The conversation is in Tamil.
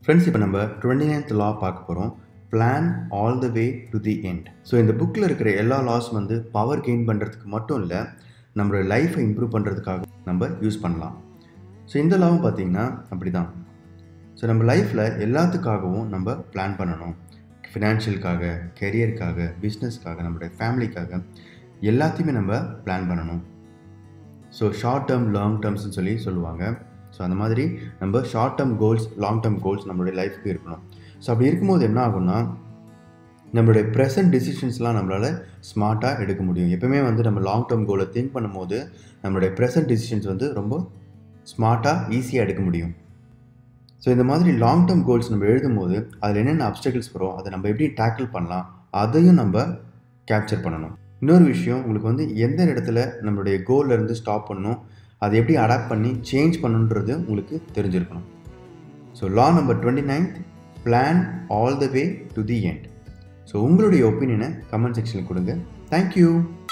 ஃப்ரெண்ட்ஸ் இப்போ நம்ம டுவெண்ட்டி நைன்த் லா பார்க்க போகிறோம் plan all the way to the end so இந்த புக்கில் இருக்கிற எல்லா லாஸ் வந்து பவர் கெயின் பண்ணுறதுக்கு மட்டும் இல்லை நம்மளோட லைஃப்பை இம்ப்ரூவ் பண்ணுறதுக்காக நம்ம யூஸ் பண்ணலாம் ஸோ இந்த லாவும் பார்த்தீங்கன்னா அப்படி தான் ஸோ நம்ம லைஃப்பில் எல்லாத்துக்காகவும் நம்ம பிளான் பண்ணணும் ஃபினான்ஷியலுக்காக கெரியருக்காக பிஸ்னஸ்க்காக நம்மளுடைய ஃபேமிலிக்காக எல்லாத்தையுமே நம்ம பிளான் பண்ணணும் ஸோ ஷார்ட் டேர்ம் லாங் டேர்ம்ஸ்னு சொல்லி சொல்லுவாங்க ஸோ அந்த மாதிரி நம்ம short term goals long term goals நம்மளுடைய லைஃப்க்கு இருக்கணும் ஸோ அப்படி இருக்கும்போது என்ன ஆகும்னா நம்மளுடைய ப்ரெசன்ட் டிசிஷன்ஸ்லாம் நம்மளால் ஸ்மார்ட்டாக எடுக்க முடியும் எப்பவுமே வந்து நம்ம லாங் டேர்ம் கோலை திங்க் பண்ணும்போது நம்மளுடைய ப்ரெசன்ட் டிசிஷன்ஸ் வந்து ரொம்ப ஸ்மார்ட்டாக ஈஸியாக எடுக்க முடியும் ஸோ இந்த மாதிரி லாங் டேர்ம் கோல்ஸ் நம்ம எழுதும்போது அதில் என்னென்ன அப்டக்கிள்ஸ் வரும் அதை நம்ம எப்படி டேக்கிள் பண்ணலாம் அதையும் நம்ம கேப்சர் பண்ணணும் இன்னொரு விஷயம் உங்களுக்கு வந்து எந்த இடத்துல நம்மளுடைய கோல்ல இருந்து ஸ்டாப் பண்ணணும் அதை எப்படி அடாப்ட் பண்ணி சேஞ்ச் பண்ணணுன்றது உங்களுக்கு தெரிஞ்சிருக்கணும் so law number twenty ninth plan all the way to the end so உங்களுடைய ஒப்பீனியனை கமெண்ட் செக்ஷனில் கொடுங்க தேங்க்யூ